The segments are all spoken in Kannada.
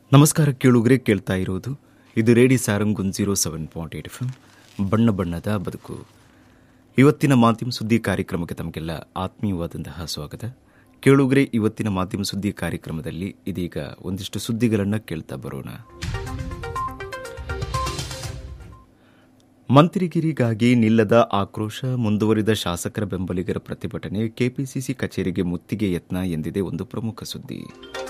ನಮಸ್ಕಾರ ಕೇಳುಗರೆ ಕೇಳ್ತಾ ಇರೋದು ಇದು radio Sarang one zero seven point eight F ಬಣ್ಣ ಬಣ್ಣದ ಬದುಕು ಇವತ್ತಿನ ಮಾಧ್ಯಮ ಸುದ್ದಿ ಕಾರ್ಯಕ್ರಮಕ್ಕೆ ತಮಗೆಲ್ಲ ಆತ್ಮೀಯವಾದಂತಹ ಸ್ವಾಗತ ಕೇಳುಗರೆ ಇವತ್ತಿನ ಮಾಧ್ಯಮ ಸುದ್ದಿ ಕಾರ್ಯಕ್ರಮದಲ್ಲಿ ಇದೀಗ ಒಂದಿಷ್ಟು ಸುದ್ದಿಗಳನ್ನು ಕೇಳ್ತಾ ಬರೋಣ ಮಂತ್ರಿಗಿರಿಗಾಗಿ ನಿಲ್ಲದ ಆಕ್ರೋಶ ಮುಂದುವರಿದ ಶಾಸಕರ ಬೆಂಬಲಿಗರ ಪ್ರತಿಭಟನೆ ಕೆಪಿಸಿಸಿ ಕಚೇರಿಗೆ ಮುತ್ತಿಗೆ ಯತ್ನ ಎಂದಿದೆ ಒಂದು ಪ್ರಮುಖ ಸುದ್ದಿ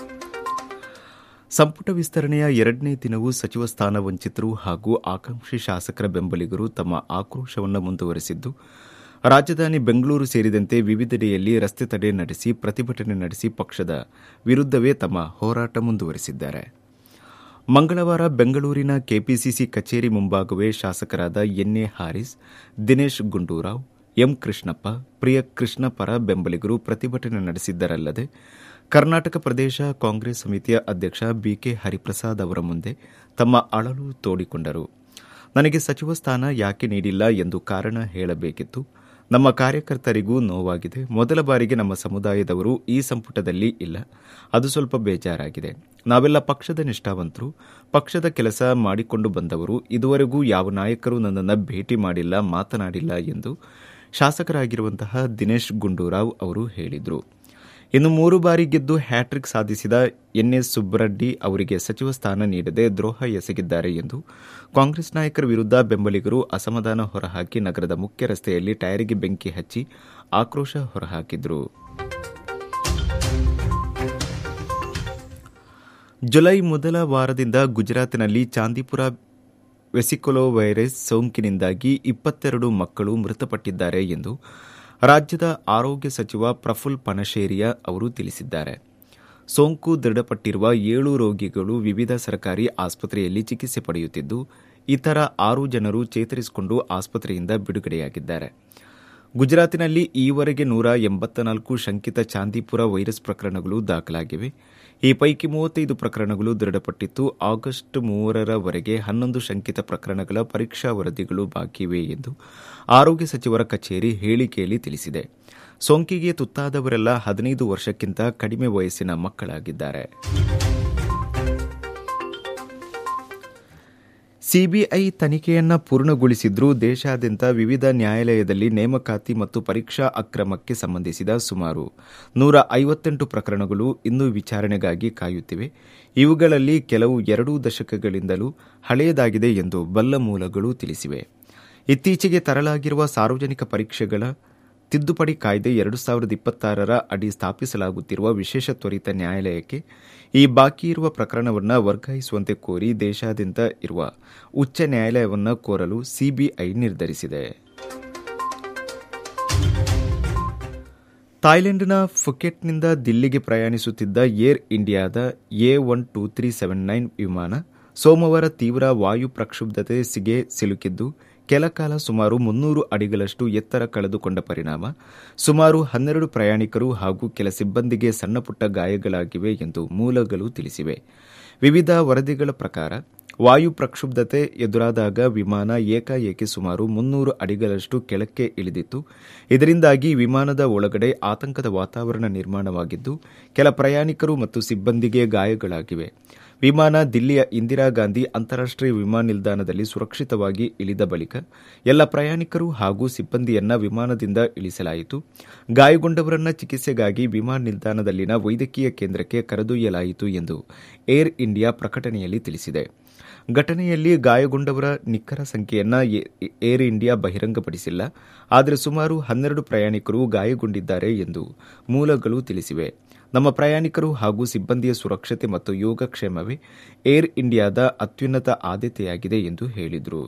ಸಂಪುಟ ವಿಸ್ತರಣೆಯ ಎರಡನೇ ದಿನವೂ ಸಚಿವ ಸ್ಥಾನ ವಂಚಿತರು ಹಾಗೂ ಆಕಾಂಕ್ಷಿ ಶಾಸಕರ ಬೆಂಬಲಿಗರು ತಮ್ಮ ಆಕ್ರೋಶವನ್ನು ಮುಂದುವರೆಸಿದ್ದು ರಾಜಧಾನಿ ಬೆಂಗಳೂರು ಸೇರಿದಂತೆ ವಿವಿಧೆಡೆಯಲ್ಲಿ ರಸ್ತೆ ತಡೆ ನಡೆಸಿ ಪ್ರತಿಭಟನೆ ನಡೆಸಿ ಪಕ್ಷದ ವಿರುದ್ದವೇ ತಮ್ಮ ಹೋರಾಟ ಮುಂದುವರೆಸಿದ್ದಾರೆ ಮಂಗಳವಾರ ಬೆಂಗಳೂರಿನ ಕೆಪಿಸಿಸಿ ಕಚೇರಿ ಮುಂಭಾಗವೇ ಶಾಸಕರಾದ ಎನ್ಎ ಹಾರಿಸ್ ದಿನೇಶ್ ಗುಂಡೂರಾವ್ ಎಂ ಕೃಷ್ಣಪ್ಪ ಪ್ರಿಯ ಕೃಷ್ಣ ಪರ ಬೆಂಬಲಿಗರು ಪ್ರತಿಭಟನೆ ನಡೆಸಿದ್ದರಲ್ಲದೆ ಕರ್ನಾಟಕ ಪ್ರದೇಶ ಕಾಂಗ್ರೆಸ್ ಸಮಿತಿಯ ಅಧ್ಯಕ್ಷ ಬಿಕೆ ಹರಿಪ್ರಸಾದ್ ಅವರ ಮುಂದೆ ತಮ್ಮ ಅಳಲು ತೋಡಿಕೊಂಡರು ನನಗೆ ಸಚಿವ ಸ್ಥಾನ ಯಾಕೆ ನೀಡಿಲ್ಲ ಎಂದು ಕಾರಣ ಹೇಳಬೇಕಿತ್ತು ನಮ್ಮ ಕಾರ್ಯಕರ್ತರಿಗೂ ನೋವಾಗಿದೆ ಮೊದಲ ಬಾರಿಗೆ ನಮ್ಮ ಸಮುದಾಯದವರು ಈ ಸಂಪುಟದಲ್ಲಿ ಇಲ್ಲ ಅದು ಸ್ವಲ್ಪ ಬೇಜಾರಾಗಿದೆ ನಾವೆಲ್ಲ ಪಕ್ಷದ ನಿಷ್ಠಾವಂತರು ಪಕ್ಷದ ಕೆಲಸ ಮಾಡಿಕೊಂಡು ಬಂದವರು ಇದುವರೆಗೂ ಯಾವ ನಾಯಕರು ನನ್ನನ್ನು ಭೇಟಿ ಮಾಡಿಲ್ಲ ಮಾತನಾಡಿಲ್ಲ ಎಂದು ಶಾಸಕರಾಗಿರುವಂತಹ ದಿನೇಶ್ ಗುಂಡೂರಾವ್ ಅವರು ಹೇಳಿದರು ಇನ್ನು ಮೂರು ಬಾರಿ ಗೆದ್ದು ಹ್ಯಾಟ್ರಿಕ್ ಸಾಧಿಸಿದ ಎನ್ಎಸ್ ಸುಬ್ಬರಡ್ಡಿ ಅವರಿಗೆ ಸಚಿವ ಸ್ಥಾನ ನೀಡದೆ ದ್ರೋಹ ಎಸಗಿದ್ದಾರೆ ಎಂದು ಕಾಂಗ್ರೆಸ್ ನಾಯಕರ ವಿರುದ್ಧ ಬೆಂಬಲಿಗರು ಅಸಮಾಧಾನ ಹೊರಹಾಕಿ ನಗರದ ಮುಖ್ಯ ರಸ್ತೆಯಲ್ಲಿ ಟೈರಿಗೆ ಬೆಂಕಿ ಹಚ್ಚಿ ಆಕ್ರೋಶ ಹೊರಹಾಕಿದ್ರು ಜುಲೈ ಮೊದಲ ವಾರದಿಂದ ಗುಜರಾತ್ನಲ್ಲಿ ಚಾಂದಿಪುರ ವೆಸಿಕೊಲೋ ವೈರಸ್ ಸೋಂಕಿನಿಂದಾಗಿ ಇಪ್ಪತ್ತೆರಡು ಮಕ್ಕಳು ಮೃತಪಟ್ಟಿದ್ದಾರೆ ಎಂದು ರಾಜ್ಯದ ಆರೋಗ್ಯ ಸಚಿವ ಪ್ರಫುಲ್ ಪನಶೇರಿಯ ಅವರು ತಿಳಿಸಿದ್ದಾರೆ ಸೋಂಕು ದೃಢಪಟ್ಟಿರುವ ಏಳು ರೋಗಿಗಳು ವಿವಿಧ ಸರ್ಕಾರಿ ಆಸ್ಪತ್ರೆಯಲ್ಲಿ ಚಿಕಿತ್ಸೆ ಪಡೆಯುತ್ತಿದ್ದು ಇತರ ಆರು ಜನರು ಚೇತರಿಸಿಕೊಂಡು ಆಸ್ಪತ್ರೆಯಿಂದ ಬಿಡುಗಡೆಯಾಗಿದ್ದಾರೆ ಗುಜರಾತಿನಲ್ಲಿ ಈವರೆಗೆ ನೂರ ಎಂಬತ್ತ ನಾಲ್ಕು ಶಂಕಿತ ಚಾಂದಿಪುರ ವೈರಸ್ ಪ್ರಕರಣಗಳು ದಾಖಲಾಗಿವೆ ಈ ಪೈಕಿ ಮೂವತ್ತೈದು ಪ್ರಕರಣಗಳು ದೃಢಪಟ್ಟಿದ್ದು ಆಗಸ್ಟ್ ಮೂರರವರೆಗೆ ಹನ್ನೊಂದು ಶಂಕಿತ ಪ್ರಕರಣಗಳ ಪರೀಕ್ಷಾ ವರದಿಗಳು ಬಾಕಿಯಿವೆ ಎಂದು ಆರೋಗ್ಯ ಸಚಿವರ ಕಚೇರಿ ಹೇಳಿಕೆಯಲ್ಲಿ ತಿಳಿಸಿದೆ ಸೋಂಕಿಗೆ ತುತ್ತಾದವರೆಲ್ಲ ಹದಿನೈದು ವರ್ಷಕ್ಕಿಂತ ಕಡಿಮೆ ವಯಸ್ಸಿನ ಮಕ್ಕಳಾಗಿದ್ದಾರೆ ಸಿಬಿಐ ತನಿಖೆಯನ್ನ ಪೂರ್ಣಗೊಳಿಸಿದ್ರೂ ದೇಶಾದ್ಯಂತ ವಿವಿಧ ನ್ಯಾಯಾಲಯದಲ್ಲಿ ನೇಮಕಾತಿ ಮತ್ತು ಪರೀಕ್ಷಾ ಅಕ್ರಮಕ್ಕೆ ಸಂಬಂಧಿಸಿದ ಸುಮಾರು ನೂರ ಐವತ್ತೆಂಟು ಪ್ರಕರಣಗಳು ಇನ್ನೂ ವಿಚಾರಣೆಗಾಗಿ ಕಾಯುತ್ತಿವೆ ಇವುಗಳಲ್ಲಿ ಕೆಲವು ಎರಡೂ ದಶಕಗಳಿಂದಲೂ ಹಳೆಯದಾಗಿದೆ ಎಂದು ಬಲ್ಲ ಮೂಲಗಳು ತಿಳಿಸಿವೆ ಇತ್ತೀಚೆಗೆ ತರಲಾಗಿರುವ ಸಾರ್ವಜನಿಕ ಪರೀಕ್ಷೆಗಳ ತಿದ್ದುಪಡಿ ಕಾಯ್ದೆ ಎರಡು ಸಾವಿರದ ಇಪ್ಪತ್ತಾರರ ಅಡಿ ಸ್ಥಾಪಿಸಲಾಗುತ್ತಿರುವ ವಿಶೇಷ ತ್ವರಿತ ನ್ಯಾಯಾಲಯಕ್ಕೆ ಈ ಬಾಕಿ ಇರುವ ಪ್ರಕರಣವನ್ನು ವರ್ಗಾಯಿಸುವಂತೆ ಕೋರಿ ದೇಶಾದ್ಯಂತ ಇರುವ ಉಚ್ಚ ನ್ಯಾಯಾಲಯವನ್ನು ಕೋರಲು ಸಿಬಿಐ ನಿರ್ಧರಿಸಿದೆ ಥಾಯ್ಲೆಂಡ್ನ ಫುಕೆಟ್ನಿಂದ ದಿಲ್ಲಿಗೆ ಪ್ರಯಾಣಿಸುತ್ತಿದ್ದ ಏರ್ ಇಂಡಿಯಾದ A one two three seven nine ವಿಮಾನ ಸೋಮವಾರ ತೀವ್ರ ವಾಯು ಪ್ರಕ್ಷುಬ್ಧತೆಗೆ ಸಿಲುಕಿದ್ದು ಕೆಲಕಾಲ ಸುಮಾರು ಮುನ್ನೂರು ಅಡಿಗಳಷ್ಟು ಎತ್ತರ ಕಳೆದುಕೊಂಡ ಪರಿಣಾಮ ಸುಮಾರು ಹನ್ನೆರಡು ಪ್ರಯಾಣಿಕರು ಹಾಗೂ ಕೆಲ ಸಿಬ್ಬಂದಿಗೆ ಸಣ್ಣಪುಟ್ಟ ಗಾಯಗಳಾಗಿವೆ ಎಂದು ಮೂಲಗಳು ತಿಳಿಸಿವೆ ವಿವಿಧ ವರದಿಗಳ ಪ್ರಕಾರ ವಾಯು ಪ್ರಕ್ಷುಬ್ಧತೆ ಎದುರಾದಾಗ ವಿಮಾನ ಏಕಾಏಕಿ ಸುಮಾರು ಮುನ್ನೂರು ಅಡಿಗಳಷ್ಟು ಕೆಳಕ್ಕೆ ಇಳಿದಿತ್ತು ಇದರಿಂದಾಗಿ ವಿಮಾನದ ಒಳಗಡೆ ಆತಂಕದ ವಾತಾವರಣ ನಿರ್ಮಾಣವಾಗಿದ್ದು ಕೆಲ ಪ್ರಯಾಣಿಕರು ಮತ್ತು ಸಿಬ್ಬಂದಿಗೆ ಗಾಯಗಳಾಗಿವೆ ವಿಮಾನ ದಿಲ್ಲಿಯ ಇಂದಿರಾ ಗಾಂಧಿ ಅಂತಾರಾಷ್ಟೀಯ ವಿಮಾನ ನಿಲ್ದಾಣದಲ್ಲಿ ಸುರಕ್ಷಿತವಾಗಿ ಇಳಿದ ಬಳಿಕ ಎಲ್ಲ ಪ್ರಯಾಣಿಕರು ಹಾಗೂ ಸಿಬ್ಬಂದಿಯನ್ನ ವಿಮಾನದಿಂದ ಇಳಿಸಲಾಯಿತು ಗಾಯಗೊಂಡವರನ್ನ ಚಿಕಿತ್ಸೆಗಾಗಿ ವಿಮಾನ ನಿಲ್ದಾಣದಲ್ಲಿನ ವೈದ್ಯಕೀಯ ಕೇಂದ್ರಕ್ಕೆ ಕರೆದೊಯ್ಯಲಾಯಿತು ಎಂದು ಏರ್ ಇಂಡಿಯಾ ಪ್ರಕಟಣೆಯಲ್ಲಿ ತಿಳಿಸಿದೆ ಘಟನೆಯಲ್ಲಿ ಗಾಯಗೊಂಡವರ ನಿಖರ ಸಂಖ್ಯೆಯನ್ನ ಏರ್ ಇಂಡಿಯಾ ಬಹಿರಂಗಪಡಿಸಿಲ್ಲ ಆದರೆ ಸುಮಾರು ಹನ್ನೆರಡು ಪ್ರಯಾಣಿಕರು ಗಾಯಗೊಂಡಿದ್ದಾರೆ ಎಂದು ಮೂಲಗಳು ತಿಳಿಸಿವೆ ನಮ್ಮ ಪ್ರಯಾಣಿಕರು ಹಾಗೂ ಸಿಬ್ಬಂದಿಯ ಸುರಕ್ಷತೆ ಮತ್ತು ಯೋಗಕ್ಷೇಮವೇ ಏರ್ ಇಂಡಿಯಾದ ಅತ್ಯುನ್ನತ ಆದ್ಯತೆಯಾಗಿದೆ ಎಂದು ಹೇಳಿದರು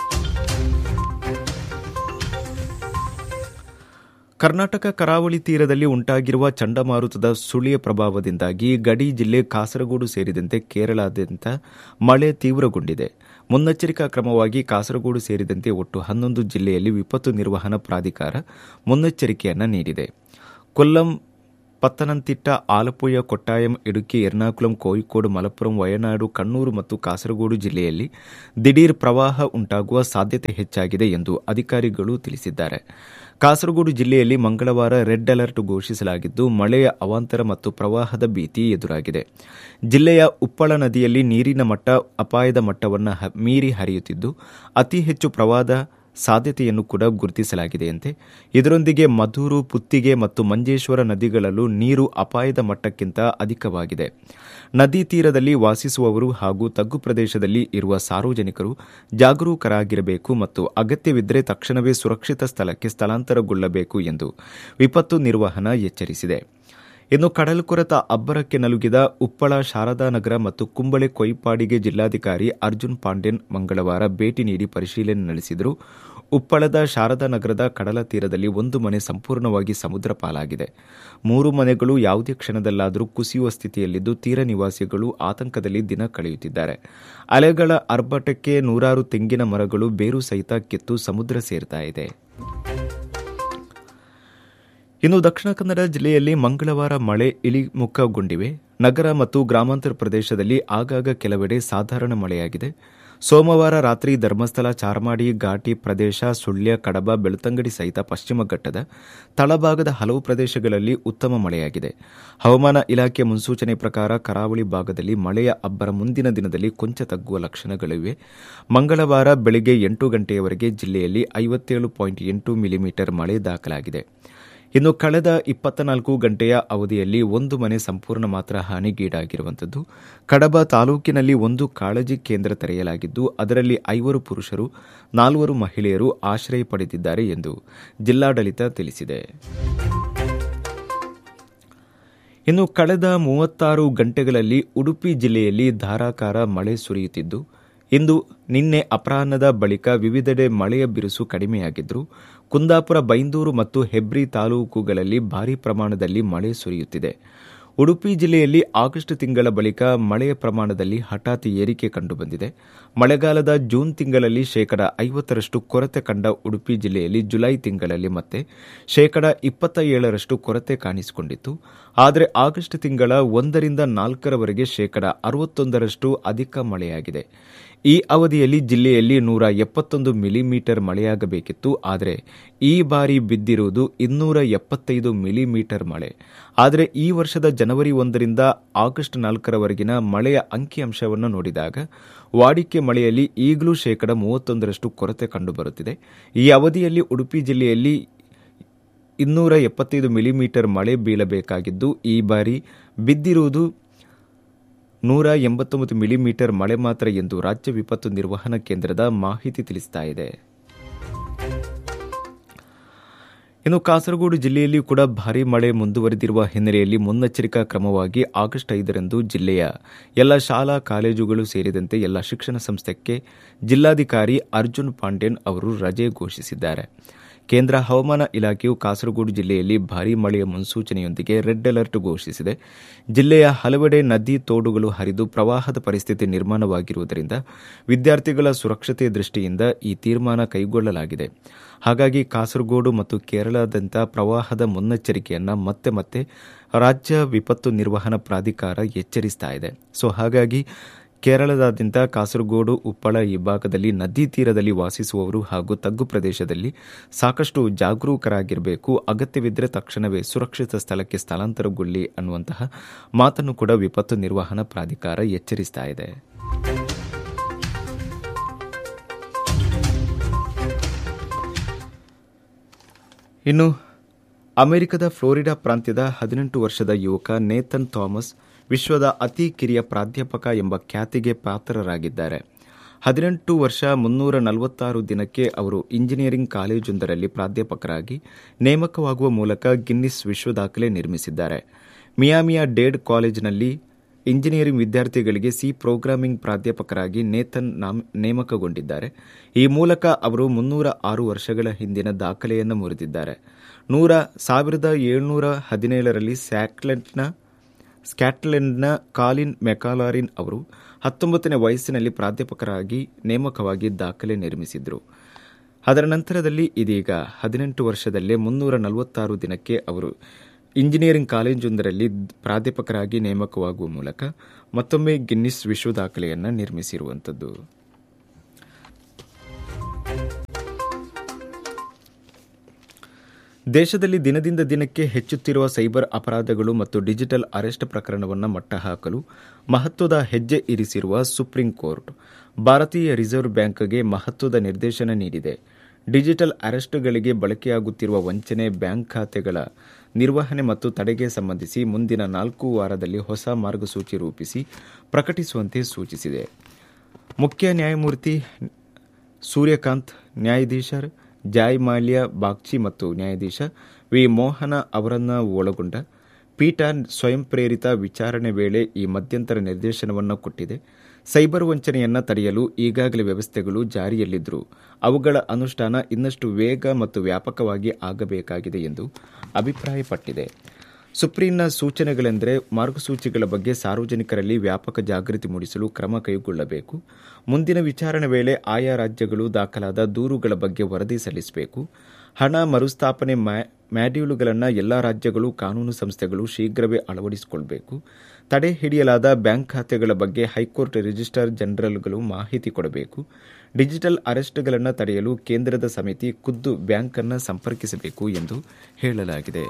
ಕರ್ನಾಟಕ ಕರಾವಳಿ ತೀರದಲ್ಲಿ ಉಂಟಾಗಿರುವ ಚಂಡಮಾರುತದ ಸುಳಿಯ ಪ್ರಭಾವದಿಂದಾಗಿ ಗಡಿ ಜಿಲ್ಲೆ ಕಾಸರಗೋಡು ಸೇರಿದಂತೆ ಕೇರಳಾದ್ಯಂತ ಮಳೆ ತೀವ್ರಗೊಂಡಿದೆ ಮುನ್ನೆಚ್ಚರಿಕಾ ಕ್ರಮವಾಗಿ ಕಾಸರಗೋಡು ಸೇರಿದಂತೆ ಒಟ್ಟು ಹನ್ನೊಂದು ಜಿಲ್ಲೆಯಲ್ಲಿ ವಿಪತ್ತು ನಿರ್ವಹಣಾ ಪ್ರಾಧಿಕಾರ ಮುನ್ನೆಚ್ಚರಿಕೆಯನ್ನು ನೀಡಿದೆ ಕೊಲ್ಲಂ ಪತ್ತನಂತಿಟ್ಟ ಆಲಪ್ಪುಯ ಕೊಟ್ಟಾಯಂ ಇಡುಕಿ ಎರ್ನಾಕುಲಂ ಕೋಯಿಕೋಡು ಮಲಪ್ಪುರಂ ವಯನಾಡು ಕಣ್ಣೂರು ಮತ್ತು ಕಾಸರಗೋಡು ಜಿಲ್ಲೆಯಲ್ಲಿ ದಿಢೀರ್ ಪ್ರವಾಹ ಉಂಟಾಗುವ ಸಾಧ್ಯತೆ ಹೆಚ್ಚಾಗಿದೆ ಎಂದು ಅಧಿಕಾರಿಗಳು ತಿಳಿಸಿದ್ದಾರೆ ಕಾಸರಗೋಡು ಜಿಲ್ಲೆಯಲ್ಲಿ ಮಂಗಳವಾರ ರೆಡ್ ಅಲರ್ಟ್ ಘೋಷಿಸಲಾಗಿದ್ದು ಮಳೆಯ ಅವಾಂತರ ಮತ್ತು ಪ್ರವಾಹದ ಭೀತಿ ಎದುರಾಗಿದೆ ಜಿಲ್ಲೆಯ ಉಪ್ಪಳ ನದಿಯಲ್ಲಿ ನೀರಿನ ಮಟ್ಟ ಅಪಾಯದ ಮಟ್ಟವನ್ನು ಮೀರಿ ಹರಿಯುತ್ತಿದ್ದು ಅತಿ ಹೆಚ್ಚು ಪ್ರವಾದ ಸಾಧ್ಯತೆಯನ್ನು ಕೂಡ ಗುರುತಿಸಲಾಗಿದೆಯಂತೆ ಇದರೊಂದಿಗೆ ಮಧೂರು ಪುತ್ತಿಗೆ ಮತ್ತು ಮಂಜೇಶ್ವರ ನದಿಗಳಲ್ಲೂ ನೀರು ಅಪಾಯದ ಮಟ್ಟಕ್ಕಿಂತ ಅಧಿಕವಾಗಿದೆ ನದಿ ತೀರದಲ್ಲಿ ವಾಸಿಸುವವರು ಹಾಗೂ ತಗ್ಗು ಪ್ರದೇಶದಲ್ಲಿ ಇರುವ ಸಾರ್ವಜನಿಕರು ಜಾಗರೂಕರಾಗಿರಬೇಕು ಮತ್ತು ಅಗತ್ಯವಿದ್ದರೆ ತಕ್ಷಣವೇ ಸುರಕ್ಷಿತ ಸ್ಥಳಕ್ಕೆ ಸ್ಥಳಾಂತರಗೊಳ್ಳಬೇಕು ಎಂದು ವಿಪತ್ತು ನಿರ್ವಹಣಾ ಎಚ್ಚರಿಸಿದೆ ಇನ್ನು ಕಡಲ್ಕೊರೆತ ಅಬ್ಬರಕ್ಕೆ ನಲುಗಿದ ಉಪ್ಪಳ ಶಾರದಾನಗರ ಮತ್ತು ಕುಂಬಳೆ ಕೊಯ್ಪಾಡಿಗೆ ಜಿಲ್ಲಾಧಿಕಾರಿ ಅರ್ಜುನ್ ಪಾಂಡ್ಯನ್ ಮಂಗಳವಾರ ಭೇಟಿ ನೀಡಿ ಪರಿಶೀಲನೆ ನಡೆಸಿದರು ಉಪ್ಪಳದ ಶಾರದಾನಗರದ ಕಡಲ ತೀರದಲ್ಲಿ ಒಂದು ಮನೆ ಸಂಪೂರ್ಣವಾಗಿ ಸಮುದ್ರ ಪಾಲಾಗಿದೆ ಮೂರು ಮನೆಗಳು ಯಾವುದೇ ಕ್ಷಣದಲ್ಲಾದರೂ ಕುಸಿಯುವ ಸ್ಥಿತಿಯಲ್ಲಿದ್ದು ತೀರ ನಿವಾಸಿಗಳು ಆತಂಕದಲ್ಲಿ ದಿನ ಕಳೆಯುತ್ತಿದ್ದಾರೆ ಅಲೆಗಳ ಅರ್ಭಟಕ್ಕೆ ನೂರಾರು ತೆಂಗಿನ ಮರಗಳು ಬೇರು ಸಹಿತ ಕಿತ್ತು ಸಮುದ್ರ ಸೇರ್ತಾ ಇದೆ ಇನ್ನು ದಕ್ಷಿಣ ಕನ್ನಡ ಜಿಲ್ಲೆಯಲ್ಲಿ ಮಂಗಳವಾರ ಮಳೆ ಇಳಿಮುಖಗೊಂಡಿವೆ ನಗರ ಮತ್ತು ಗ್ರಾಮಾಂತರ ಪ್ರದೇಶದಲ್ಲಿ ಆಗಾಗ ಕೆಲವೆಡೆ ಸಾಧಾರಣ ಮಳೆಯಾಗಿದೆ ಸೋಮವಾರ ರಾತ್ರಿ ಧರ್ಮಸ್ಥಳ ಚಾರ್ಮಾಡಿ ಘಾಟಿ ಪ್ರದೇಶ ಸುಳ್ಯ ಕಡಬ ಬೆಳ್ತಂಗಡಿ ಸಹಿತ ಪಶ್ಚಿಮ ಘಟ್ಟದ ತಳಭಾಗದ ಹಲವು ಪ್ರದೇಶಗಳಲ್ಲಿ ಉತ್ತಮ ಮಳೆಯಾಗಿದೆ ಹವಾಮಾನ ಇಲಾಖೆ ಮುನ್ಸೂಚನೆ ಪ್ರಕಾರ ಕರಾವಳಿ ಭಾಗದಲ್ಲಿ ಮಳೆಯ ಅಬ್ಬರ ಮುಂದಿನ ದಿನದಲ್ಲಿ ಕೊಂಚ ತಗ್ಗುವ ಲಕ್ಷಣಗಳಿವೆ ಮಂಗಳವಾರ ಬೆಳಗ್ಗೆ ಎಂಟು ಗಂಟೆಯವರೆಗೆ ಜಿಲ್ಲೆಯಲ್ಲಿ ಐವತ್ತೇಳು ಪಾಯಿಂಟ್ ಎಂಟು ಮಿಲಿಮೀಟರ್ ಮಳೆ ದಾಖಲಾಗಿದೆ ಇನ್ನು ಕಳೆದ ಇಪ್ಪತ್ನಾಲ್ಕು ಗಂಟೆಯ ಅವಧಿಯಲ್ಲಿ ಒಂದು ಮನೆ ಸಂಪೂರ್ಣ ಮಾತ್ರ ಹಾನಿಗೀಡಾಗಿರುವಂಥದ್ದು ಕಡಬ ತಾಲೂಕಿನಲ್ಲಿ ಒಂದು ಕಾಳಜಿ ಕೇಂದ್ರ ತೆರೆಯಲಾಗಿದ್ದು ಅದರಲ್ಲಿ ಐವರು ಪುರುಷರು ನಾಲ್ವರು ಮಹಿಳೆಯರು ಆಶ್ರಯ ಪಡೆದಿದ್ದಾರೆ ಎಂದು ಜಿಲ್ಲಾಡಳಿತ ತಿಳಿಸಿದೆ ಇನ್ನು ಕಳೆದ ಮೂವತ್ತಾರು ಗಂಟೆಗಳಲ್ಲಿ ಉಡುಪಿ ಜಿಲ್ಲೆಯಲ್ಲಿ ಧಾರಾಕಾರ ಮಳೆ ಸುರಿಯುತ್ತಿದ್ದು ಇಂದು ನಿನ್ನೆ ಅಪರಾಹ್ನದ ಬಳಿಕ ವಿವಿಧೆಡೆ ಮಳೆಯ ಬಿರುಸು ಕಡಿಮೆಯಾಗಿದ್ದರೂ ಕುಂದಾಪುರ ಬೈಂದೂರು ಮತ್ತು ಹೆಬ್ರಿ ತಾಲೂಕುಗಳಲ್ಲಿ ಭಾರೀ ಪ್ರಮಾಣದಲ್ಲಿ ಮಳೆ ಸುರಿಯುತ್ತಿದೆ ಉಡುಪಿ ಜಿಲ್ಲೆಯಲ್ಲಿ ಆಗಸ್ಟ್ ತಿಂಗಳ ಬಳಿಕ ಮಳೆಯ ಪ್ರಮಾಣದಲ್ಲಿ ಹಠಾತ್ ಏರಿಕೆ ಕಂಡುಬಂದಿದೆ ಮಳೆಗಾಲದ ಜೂನ್ ತಿಂಗಳಲ್ಲಿ ಶೇಕಡ ಐವತ್ತರಷ್ಟು ಕೊರತೆ ಕಂಡ ಉಡುಪಿ ಜಿಲ್ಲೆಯಲ್ಲಿ ಜುಲೈ ತಿಂಗಳಲ್ಲಿ ಮತ್ತೆ ಶೇಕಡ ಇಪ್ಪತ್ತ ಏಳರಷ್ಟು ಕೊರತೆ ಕಾಣಿಸಿಕೊಂಡಿತ್ತು ಆದರೆ ಆಗಸ್ಟ್ ತಿಂಗಳ ಒಂದರಿಂದ ನಾಲ್ಕರವರೆಗೆ ಶೇಕಡ ಅರವತ್ತೊಂದರಷ್ಟು ಅಧಿಕ ಮಳೆಯಾಗಿದೆ ಈ ಅವಧಿಯಲ್ಲಿ ಜಿಲ್ಲೆಯಲ್ಲಿ ನೂರ ಎಪ್ಪತ್ತೊಂದು ಮಿಲಿಮೀಟರ್ ಮಳೆಯಾಗಬೇಕಿತ್ತು ಆದರೆ ಈ ಬಾರಿ ಬಿದ್ದಿರುವುದು ಇನ್ನೂರ ಎಪ್ಪತ್ತೈದು ಮಿಲಿಮೀಟರ್ ಮಳೆ ಆದರೆ ಈ ವರ್ಷದ ಜನವರಿ ಒಂದರಿಂದ ಆಗಸ್ಟ್ ನಾಲ್ಕರವರೆಗಿನ ಮಳೆಯ ಅಂಕಿಅಂಶವನ್ನು ನೋಡಿದಾಗ ವಾಡಿಕೆ ಮಳೆಯಲ್ಲಿ ಈಗಲೂ ಶೇಕಡ ಮೂವತ್ತೊಂದರಷ್ಟು ಕೊರತೆ ಕಂಡುಬರುತ್ತಿದೆ ಈ ಅವಧಿಯಲ್ಲಿ ಉಡುಪಿ ಜಿಲ್ಲೆಯಲ್ಲಿ ಇನ್ನೂರ ಎಪ್ಪತ್ತೈದು ಮಿಲಿಮೀಟರ್ ಮಳೆ ಬೀಳಬೇಕಾಗಿದ್ದು ಈ ಬಾರಿ ಬಿದ್ದಿರುವುದು ನೂರ ಎಂಬತ್ತೊಂಬತ್ತು ಮಿಲಿಮೀಟರ್ ಮಳೆ ಮಾತ್ರ ಎಂದು ರಾಜ್ಯ ವಿಪತ್ತು ನಿರ್ವಹಣಾ ಕೇಂದ್ರದ ಮಾಹಿತಿ ತಿಳಿಸ್ತಾ ಇದೆ ಇನ್ನು ಕಾಸರಗೋಡು ಜಿಲ್ಲೆಯಲ್ಲಿಯೂ ಕೂಡ ಭಾರೀ ಮಳೆ ಮುಂದುವರೆದಿರುವ ಹಿನ್ನೆಲೆಯಲ್ಲಿ ಮುನ್ನೆಚ್ಚರಿಕಾ ಕ್ರಮವಾಗಿ ಆಗಸ್ಟ್ ಐದರಂದು ಜಿಲ್ಲೆಯ ಎಲ್ಲ ಶಾಲಾ ಕಾಲೇಜುಗಳು ಸೇರಿದಂತೆ ಎಲ್ಲ ಶಿಕ್ಷಣ ಸಂಸ್ಥೆಗೆ ಜಿಲ್ಲಾಧಿಕಾರಿ ಅರ್ಜುನ್ ಪಾಂಡ್ಯನ್ ಅವರು ರಜೆ ಘೋಷಿಸಿದ್ದಾರೆ ಕೇಂದ್ರ ಹವಾಮಾನ ಇಲಾಖೆಯು ಕಾಸರಗೋಡು ಜಿಲ್ಲೆಯಲ್ಲಿ ಭಾರೀ ಮಳೆಯ ಮುನ್ಸೂಚನೆಯೊಂದಿಗೆ ರೆಡ್ ಅಲರ್ಟ್ ಘೋಷಿಸಿದೆ ಜಿಲ್ಲೆಯ ಹಲವೆಡೆ ನದಿ ತೋಡುಗಳು ಹರಿದು ಪ್ರವಾಹದ ಪರಿಸ್ಥಿತಿ ನಿರ್ಮಾಣವಾಗಿರುವುದರಿಂದ ವಿದ್ಯಾರ್ಥಿಗಳ ಸುರಕ್ಷತೆ ದೃಷ್ಟಿಯಿಂದ ಈ ತೀರ್ಮಾನ ಕೈಗೊಳ್ಳಲಾಗಿದೆ ಹಾಗಾಗಿ ಕಾಸರಗೋಡು ಮತ್ತು ಕೇರಳದಂಥ ಪ್ರವಾಹದ ಮುನ್ನೆಚ್ಚರಿಕೆಯನ್ನು ಮತ್ತೆ ಮತ್ತೆ ರಾಜ್ಯ ವಿಪತ್ತು ನಿರ್ವಹಣಾ ಪ್ರಾಧಿಕಾರ ಎಚ್ಚರಿಸ್ತಾ ಇದೆ ಸೊ ಹಾಗಾಗಿ ಕೇರಳದಾದ್ಯಂತ ಕಾಸರಗೋಡು ಉಪ್ಪಳ ಈ ಭಾಗದಲ್ಲಿ ನದಿ ತೀರದಲ್ಲಿ ವಾಸಿಸುವವರು ಹಾಗೂ ತಗ್ಗು ಪ್ರದೇಶದಲ್ಲಿ ಸಾಕಷ್ಟು ಜಾಗರೂಕರಾಗಿರಬೇಕು ಅಗತ್ಯವಿದ್ದರೆ ತಕ್ಷಣವೇ ಸುರಕ್ಷಿತ ಸ್ಥಳಕ್ಕೆ ಸ್ಥಳಾಂತರಗೊಳ್ಳಿ ಅನ್ನುವಂತಹ ಮಾತನ್ನು ಕೂಡ ವಿಪತ್ತು ನಿರ್ವಹಣಾ ಪ್ರಾಧಿಕಾರ ಎಚ್ಚರಿಸ್ತಾ ಇದೆ ಇನ್ನು ಅಮೆರಿಕದ ಫ್ಲೋರಿಡಾ ಪ್ರಾಂತ್ಯದ ಹದಿನೆಂಟು ವರ್ಷದ ಯುವಕ ನೇತನ್ ಥಾಮಸ್ ವಿಶ್ವದ ಅತಿ ಕಿರಿಯ ಪ್ರಾಧ್ಯಾಪಕ ಎಂಬ ಖ್ಯಾತಿಗೆ ಪಾತ್ರರಾಗಿದ್ದಾರೆ ಹದಿನೆಂಟು ವರ್ಷ ಮುನ್ನೂರ ನಲವತ್ತಾರು ದಿನಕ್ಕೆ ಅವರು ಇಂಜಿನಿಯರಿಂಗ್ ಕಾಲೇಜೊಂದರಲ್ಲಿ ಪ್ರಾಧ್ಯಾಪಕರಾಗಿ ನೇಮಕವಾಗುವ ಮೂಲಕ ಗಿನ್ನಿಸ್ ವಿಶ್ವ ದಾಖಲೆ ನಿರ್ಮಿಸಿದ್ದಾರೆ ಮಿಯಾಮಿಯ ಡೇಡ್ ಕಾಲೇಜಿನಲ್ಲಿ ಇಂಜಿನಿಯರಿಂಗ್ ವಿದ್ಯಾರ್ಥಿಗಳಿಗೆ ಸಿ ಪ್ರೋಗ್ರಾಮಿಂಗ್ ಪ್ರಾಧ್ಯಾಪಕರಾಗಿ ನೇತನ್ ನೇಮಕಗೊಂಡಿದ್ದಾರೆ ಈ ಮೂಲಕ ಅವರು ಮುನ್ನೂರ ಆರು ವರ್ಷಗಳ ಹಿಂದಿನ ದಾಖಲೆಯನ್ನು ಮುರಿದಿದ್ದಾರೆ ನೂರ ಸಾವಿರದ ಏಳ್ನೂರ ಹದಿನೇಳರಲ್ಲಿ ಸ್ಯಾಕ್ಲೆಂಟ್ನ ಸ್ಕ್ಯಾಟ್ಲೆಂಡ್ನ ಕಾಲಿನ್ ಮೆಕಾಲಾರಿನ್ ಅವರು ಹತ್ತೊಂಬತ್ತನೇ ವಯಸ್ಸಿನಲ್ಲಿ ಪ್ರಾಧ್ಯಾಪಕರಾಗಿ ನೇಮಕವಾಗಿ ದಾಖಲೆ ನಿರ್ಮಿಸಿದ್ರು ಅದರ ನಂತರದಲ್ಲಿ ಇದೀಗ ಹದಿನೆಂಟು ವರ್ಷದಲ್ಲೇ ಮುನ್ನೂರ ನಲವತ್ತಾರು ದಿನಕ್ಕೆ ಅವರು ಇಂಜಿನಿಯರಿಂಗ್ ಕಾಲೇಜೊಂದರಲ್ಲಿ ಪ್ರಾಧ್ಯಾಪಕರಾಗಿ ನೇಮಕವಾಗುವ ಮೂಲಕ ಮತ್ತೊಮ್ಮೆ ಗಿನ್ನಿಸ್ ವಿಶ್ವ ದಾಖಲೆಯನ್ನು ನಿರ್ಮಿಸಿರುವಂಥದ್ದು ದೇಶದಲ್ಲಿ ದಿನದಿಂದ ದಿನಕ್ಕೆ ಹೆಚ್ಚುತ್ತಿರುವ ಸೈಬರ್ ಅಪರಾಧಗಳು ಮತ್ತು ಡಿಜಿಟಲ್ ಅರೆಸ್ಟ್ ಪ್ರಕರಣವನ್ನು ಮಟ್ಟಹಾಕಲು ಮಹತ್ವದ ಹೆಜ್ಜೆ ಇರಿಸಿರುವ ಸುಪ್ರೀಂ ಕೋರ್ಟ್ ಭಾರತೀಯ ರಿಸರ್ವ್ ಬ್ಯಾಂಕ್ಗೆ ಮಹತ್ವದ ನಿರ್ದೇಶನ ನೀಡಿದೆ ಡಿಜಿಟಲ್ ಅರೆಸ್ಟ್ಗಳಿಗೆ ಬಳಕೆಯಾಗುತ್ತಿರುವ ವಂಚನೆ ಬ್ಯಾಂಕ್ ಖಾತೆಗಳ ನಿರ್ವಹಣೆ ಮತ್ತು ತಡೆಗೆ ಸಂಬಂಧಿಸಿ ಮುಂದಿನ ನಾಲ್ಕು ವಾರದಲ್ಲಿ ಹೊಸ ಮಾರ್ಗಸೂಚಿ ರೂಪಿಸಿ ಪ್ರಕಟಿಸುವಂತೆ ಸೂಚಿಸಿದೆ ಮುಖ್ಯ ನ್ಯಾಯಮೂರ್ತಿ ಸೂರ್ಯಕಾಂತ್ ನ್ಯಾಯಾಧೀಶರ್ ಜಾಯ್ ಮಾಲ್ಯ ಬಾಗ್ಚಿ ಮತ್ತು ನ್ಯಾಯಾಧೀಶ ವಿ ಮೋಹನ ಅವರನ್ನು ಒಳಗೊಂಡ ಪೀಠ ಸ್ವಯಂ ಪ್ರೇರಿತ ವಿಚಾರಣೆ ವೇಳೆ ಈ ಮಧ್ಯಂತರ ನಿರ್ದೇಶನವನ್ನು ಕೊಟ್ಟಿದೆ ಸೈಬರ್ ವಂಚನೆಯನ್ನು ತಡೆಯಲು ಈಗಾಗಲೇ ವ್ಯವಸ್ಥೆಗಳು ಜಾರಿಯಲ್ಲಿದ್ದರೂ ಅವುಗಳ ಅನುಷ್ಠಾನ ಇನ್ನಷ್ಟು ವೇಗ ಮತ್ತು ವ್ಯಾಪಕವಾಗಿ ಆಗಬೇಕಾಗಿದೆ ಎಂದು ಅಭಿಪ್ರಾಯಪಟ್ಟಿದೆ ಸುಪ್ರೀಂನ ಸೂಚನೆಗಳೆಂದರೆ ಮಾರ್ಗಸೂಚಿಗಳ ಬಗ್ಗೆ ಸಾರ್ವಜನಿಕರಲ್ಲಿ ವ್ಯಾಪಕ ಜಾಗೃತಿ ಮೂಡಿಸಲು ಕ್ರಮ ಕೈಗೊಳ್ಳಬೇಕು ಮುಂದಿನ ವಿಚಾರಣೆ ವೇಳೆ ಆಯಾ ರಾಜ್ಯಗಳು ದಾಖಲಾದ ದೂರುಗಳ ಬಗ್ಗೆ ವರದಿ ಸಲ್ಲಿಸಬೇಕು ಹಣ ಮರುಸ್ಥಾಪನೆ ಮ್ಯಾಡ್ಯೂಲ್ಗಳನ್ನು ಎಲ್ಲಾ ರಾಜ್ಯಗಳು ಕಾನೂನು ಸಂಸ್ಥೆಗಳು ಶೀಘ್ರವೇ ಅಳವಡಿಸಿಕೊಳ್ಳಬೇಕು ತಡೆ ಹಿಡಿಯಲಾದ ಬ್ಯಾಂಕ್ ಖಾತೆಗಳ ಬಗ್ಗೆ ಹೈಕೋರ್ಟ್ ರಿಜಿಸ್ಟ್ರಾರ್ ಜನರಲ್ಗಳು ಮಾಹಿತಿ ಕೊಡಬೇಕು ಡಿಜಿಟಲ್ ಅರೆಸ್ಟ್ಗಳನ್ನು ತಡೆಯಲು ಕೇಂದ್ರದ ಸಮಿತಿ ಖುದ್ದು ಬ್ಯಾಂಕ್ ಅನ್ನು ಸಂಪರ್ಕಿಸಬೇಕು ಎಂದು ಹೇಳಲಾಗಿದೆ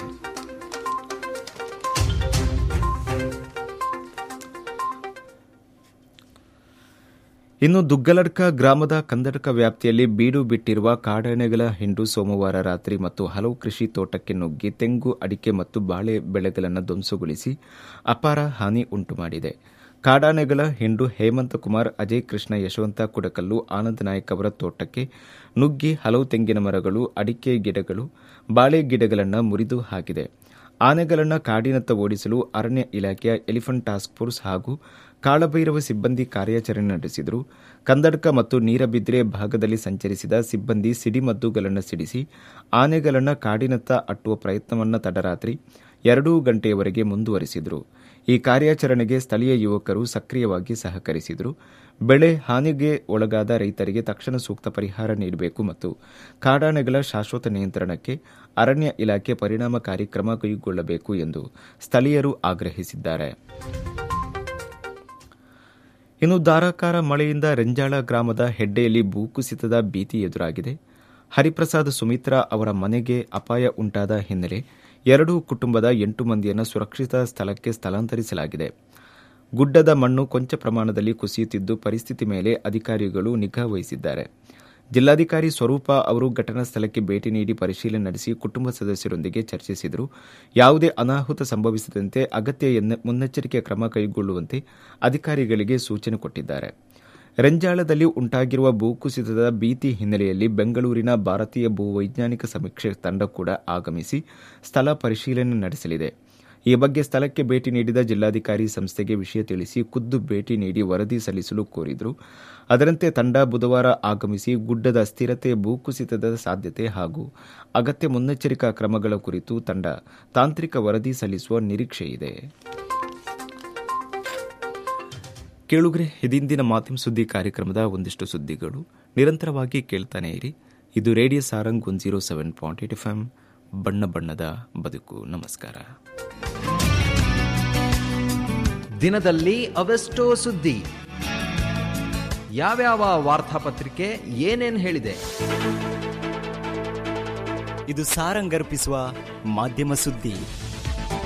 ಇನ್ನು ದುಗ್ಗಲಡ್ಕ ಗ್ರಾಮದ ಕಂದಡ್ಕ ವ್ಯಾಪ್ತಿಯಲ್ಲಿ ಬೀಡು ಬಿಟ್ಟಿರುವ ಕಾಡಾನೆಗಳ ಹಿಂಡು ಸೋಮವಾರ ರಾತ್ರಿ ಮತ್ತು ಹಲವು ಕೃಷಿ ತೋಟಕ್ಕೆ ನುಗ್ಗಿ ತೆಂಗು ಅಡಿಕೆ ಮತ್ತು ಬಾಳೆ ಬೆಳೆಗಳನ್ನು ಧ್ವಂಸಗೊಳಿಸಿ ಅಪಾರ ಹಾನಿ ಉಂಟುಮಾಡಿದೆ ಕಾಡಾನೆಗಳ ಹಿಂಡು ಹೇಮಂತ ಕುಮಾರ್ ಅಜಯ್ ಕೃಷ್ಣ ಯಶವಂತ ಕುಡಕಲ್ಲು ಆನಂದ್ ನಾಯಕ್ ಅವರ ತೋಟಕ್ಕೆ ನುಗ್ಗಿ ಹಲವು ತೆಂಗಿನ ಮರಗಳು ಅಡಿಕೆ ಗಿಡಗಳು ಬಾಳೆ ಗಿಡಗಳನ್ನು ಮುರಿದು ಹಾಕಿದೆ ಆನೆಗಳನ್ನು ಕಾಡಿನತ್ತ ಓಡಿಸಲು ಅರಣ್ಯ ಇಲಾಖೆಯ ಎಲಿಫೆಂಟ್ ಟಾಸ್ಕ್ ಫೋರ್ಸ್ ಹಾಗೂ ಕಾಳಭೈರವ ಸಿಬ್ಬಂದಿ ಕಾರ್ಯಾಚರಣೆ ನಡೆಸಿದರು ಕಂದಡ್ಕ ಮತ್ತು ನೀರಬಿದ್ರೆ ಭಾಗದಲ್ಲಿ ಸಂಚರಿಸಿದ ಸಿಬ್ಬಂದಿ ಸಿಡಿಮದ್ದುಗಳನ್ನು ಸಿಡಿಸಿ ಆನೆಗಳನ್ನು ಕಾಡಿನತ್ತ ಅಟ್ಟುವ ಪ್ರಯತ್ನವನ್ನು ತಡರಾತ್ರಿ ಎರಡೂ ಗಂಟೆಯವರೆಗೆ ಮುಂದುವರೆಸಿದರು ಈ ಕಾರ್ಯಾಚರಣೆಗೆ ಸ್ಥಳೀಯ ಯುವಕರು ಸಕ್ರಿಯವಾಗಿ ಸಹಕರಿಸಿದರು ಬೆಳೆ ಹಾನಿಗೆ ಒಳಗಾದ ರೈತರಿಗೆ ತಕ್ಷಣ ಸೂಕ್ತ ಪರಿಹಾರ ನೀಡಬೇಕು ಮತ್ತು ಕಾಡಾನೆಗಳ ಶಾಶ್ವತ ನಿಯಂತ್ರಣಕ್ಕೆ ಅರಣ್ಯ ಇಲಾಖೆ ಪರಿಣಾಮಕಾರಿ ಕ್ರಮ ಕೈಗೊಳ್ಳಬೇಕು ಎಂದು ಸ್ಥಳೀಯರು ಆಗ್ರಹಿಸಿದ್ದಾರೆ ಇನ್ನು ಧಾರಾಕಾರ ಮಳೆಯಿಂದ ರೆಂಜಾಳ ಗ್ರಾಮದ ಹೆಡ್ಡೆಯಲ್ಲಿ ಭೂಕುಸಿತದ ಭೀತಿ ಎದುರಾಗಿದೆ ಹರಿಪ್ರಸಾದ್ ಸುಮಿತ್ರಾ ಅವರ ಮನೆಗೆ ಅಪಾಯ ಉಂಟಾದ ಹಿನ್ನೆಲೆ ಎರಡೂ ಕುಟುಂಬದ ಎಂಟು ಮಂದಿಯನ್ನು ಸುರಕ್ಷಿತ ಸ್ಥಳಕ್ಕೆ ಸ್ಥಳಾಂತರಿಸಲಾಗಿದೆ ಗುಡ್ಡದ ಮಣ್ಣು ಕೊಂಚ ಪ್ರಮಾಣದಲ್ಲಿ ಕುಸಿಯುತ್ತಿದ್ದು ಪರಿಸ್ಥಿತಿ ಮೇಲೆ ಅಧಿಕಾರಿಗಳು ನಿಗಾ ವಹಿಸಿದ್ದಾರೆ ಜಿಲ್ಲಾಧಿಕಾರಿ ಸ್ವರೂಪ ಅವರು ಘಟನಾ ಸ್ಥಳಕ್ಕೆ ಭೇಟಿ ನೀಡಿ ಪರಿಶೀಲನೆ ನಡೆಸಿ ಕುಟುಂಬ ಸದಸ್ಯರೊಂದಿಗೆ ಚರ್ಚಿಸಿದರು ಯಾವುದೇ ಅನಾಹುತ ಸಂಭವಿಸದಂತೆ ಅಗತ್ಯ ಮುನ್ನೆಚ್ಚರಿಕೆ ಕ್ರಮ ಕೈಗೊಳ್ಳುವಂತೆ ಅಧಿಕಾರಿಗಳಿಗೆ ಸೂಚನೆ ಕೊಟ್ಟಿದ್ದಾರೆ ರೆಂಜಾಳದಲ್ಲಿ ಉಂಟಾಗಿರುವ ಭೂಕುಸಿತದ ಭೀತಿ ಹಿನ್ನೆಲೆಯಲ್ಲಿ ಬೆಂಗಳೂರಿನ ಭಾರತೀಯ ಭೂವೈಜ್ಞಾನಿಕ ಸಮೀಕ್ಷೆ ತಂಡ ಕೂಡ ಆಗಮಿಸಿ ಸ್ಥಳ ಪರಿಶೀಲನೆ ನಡೆಸಲಿದೆ ಈ ಬಗ್ಗೆ ಸ್ಥಳಕ್ಕೆ ಭೇಟಿ ನೀಡಿದ ಜಿಲ್ಲಾಧಿಕಾರಿ ಸಂಸ್ಥೆಗೆ ವಿಷಯ ತಿಳಿಸಿ ಖುದ್ದು ಭೇಟಿ ನೀಡಿ ವರದಿ ಸಲ್ಲಿಸಲು ಕೋರಿದರು ಅದರಂತೆ ತಂಡ ಬುಧವಾರ ಆಗಮಿಸಿ ಗುಡ್ಡದ ಸ್ಥಿರತೆ ಭೂಕುಸಿತದ ಸಾಧ್ಯತೆ ಹಾಗೂ ಅಗತ್ಯ ಮುನ್ನೆಚ್ಚರಿಕಾ ಕ್ರಮಗಳ ಕುರಿತು ತಂಡ ತಾಂತ್ರಿಕ ವರದಿ ಸಲ್ಲಿಸುವ ನಿರೀಕ್ಷೆಯಿದೆ ಕೇಳುಗ್ರೆ ಇದಿಂದಿನ ಮಾಧ್ಯಮ ಸುದ್ದಿ ಕಾರ್ಯಕ್ರಮದ ಒಂದಿಷ್ಟು ಸುದ್ದಿಗಳು ನಿರಂತರವಾಗಿ ಕೇಳ್ತಾನೆ ಇರಿ ಇದು radio Sarang one zero seven point eight F M ಬಣ್ಣ ಬಣ್ಣದ ಬದುಕು ನಮಸ್ಕಾರ ದಿನದಲ್ಲಿ ಅವೆಷ್ಟೋ ಸುದ್ದಿ ಯಾವ್ಯಾವ ವಾರ್ತಾಪತ್ರಿಕೆ ಏನೇನ್ ಹೇಳಿದೆ ಇದು ಸಾರಂಗರ್ಪಿಸುವ ಮಾಧ್ಯಮ ಸುದ್ದಿ